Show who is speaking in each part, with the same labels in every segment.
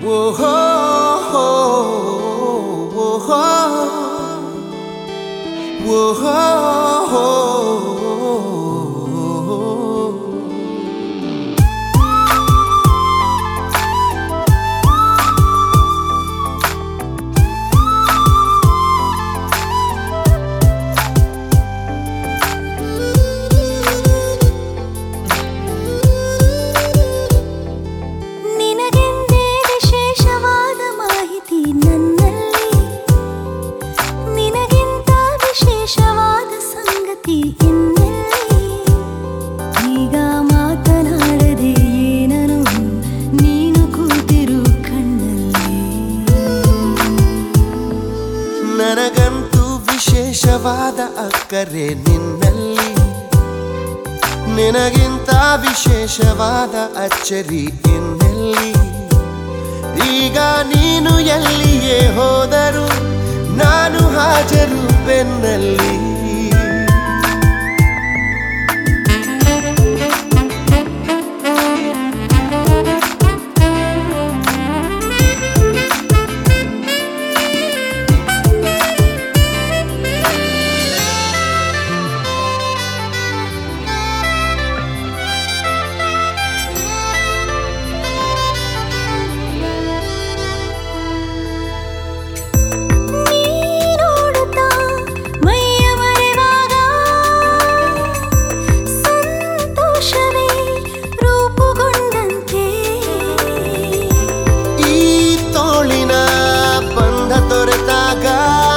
Speaker 1: ಓಹೋ ಓಹೋ ಓಹೋ
Speaker 2: ನಿನಗೆಂದೇ ವಿಶೇಷವಾದ ಮಾಹಿತಿ ನನ್ನಲ್ಲಿ ನಿನಗಿಂತ ವಿಶೇಷವಾದ ಸಂಗತಿ ಇನ್ನೆಲ್ಲಿ ಈಗ ಮಾತನಾಡದೆ ಏನನು ನೀನು ಕೂತಿರು ಕಣ್ಣಲ್ಲಿ
Speaker 1: ನನಗಂತೂ ವಿಶೇಷವಾದ ಅಕ್ಕರೆ ನಿನ್ನಲ್ಲಿ ನಿನಗಿಂತ ವಿಶೇಷವಾದ ಅಚ್ಚರಿ ಇನ್ನೆಲ್ಲಿ ಈಗ ನೀನು ಎಲ್ಲಿಯೇ ಹೋದರು ನಾನು ಹಾಜರು ಬೆನ್ನಲ್ಲಿ
Speaker 2: ನೀನೋಡುತ್ತಾ ಮೈಯ ಮರೆವಾಗ ಸಂತೋಷವೇ ರೂಪುಗೊಂಡಂತೆ
Speaker 1: ಈ ತೋಳಿನ ಬಂಧ ತೊರೆತಾಗ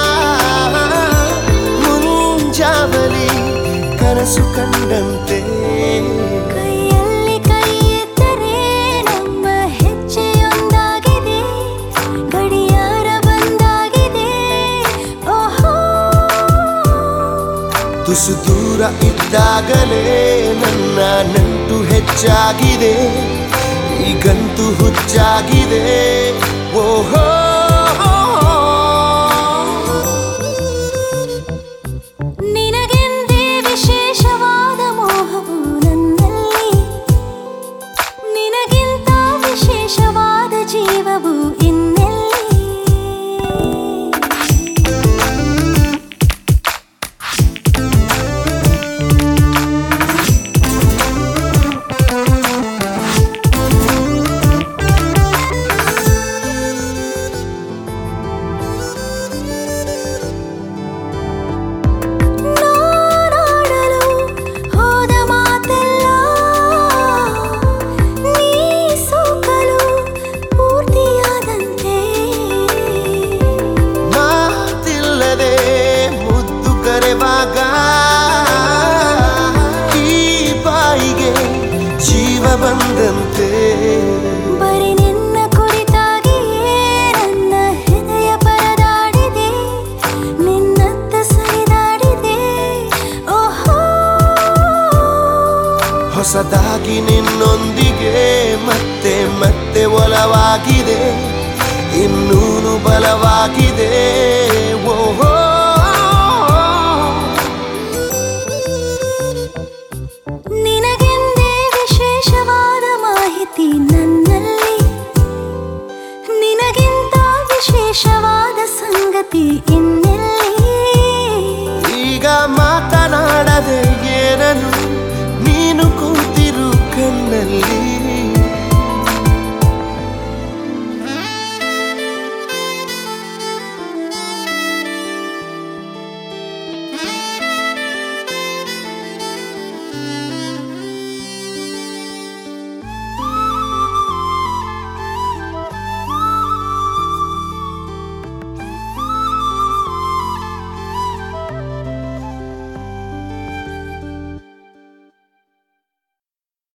Speaker 1: ಮುಂಜಾವಲಿ ಕನಸು ಕಂಡಂತೆ
Speaker 2: ಕೈಯಲ್ಲಿ ಕೈ ಎತ್ತರೆ ನಮ್ಮ ಹೆಜ್ಜೆಯೊಂದಾಗಿದೆ ಗಡಿಯಾರ ಬಂದಾಗಿದೆ ಓಹೋ
Speaker 1: ತುಸು ದೂರ ಇದ್ದಾಗಲೇ ನನ್ನ ನಂಟು ಹೆಚ್ಚಾಗಿದೆ ಈಗಂತೂ ಹುಚ್ಚಾಗಿದೆ ಓಹೋ
Speaker 2: ನಿನಗೆಂದೇ ವಿಶೇಷವಾದ ಮೋಹವು ನನ್ನಲ್ಲಿ ನಿನಗಿಂತ ವಿಶೇಷವಾದ ಜೀವವು ಇನ್ನೆಲ್ಲಿ ನಾನಾಡಲು ಹೋದ ಮಾತೆಲ್ಲ ನೀ ಸೋಕಲು ಪೂರ್ತಿಯಾದಂತೆ
Speaker 1: ಮಾತಿಲ್ಲದೆ ಮುದ್ದು ಕರೆವಾಗ ಈ ಬಾಯಿಗೆ ಜೀವ ಬಂದಂತೆ
Speaker 2: ಬರೀ ನಿನ್ನ ಕುರಿತಾಗಿಯೇ ನನ್ನ ಹೃದಯ ಪರದಾಡಿದೆ ನಿನ್ನತ್ತ ಸರಿದಾಡಿದೆ ಓಹೋ
Speaker 1: ಹೊಸದಾಗಿ ನಿನ್ನೊಂದಿಗೆ ಮತ್ತೆ ಮತ್ತೆ ಒಲವಾಗಿದೆ ಇನ್ನೂನು ಬಲವಾಗಿದೆ ಓಹೋ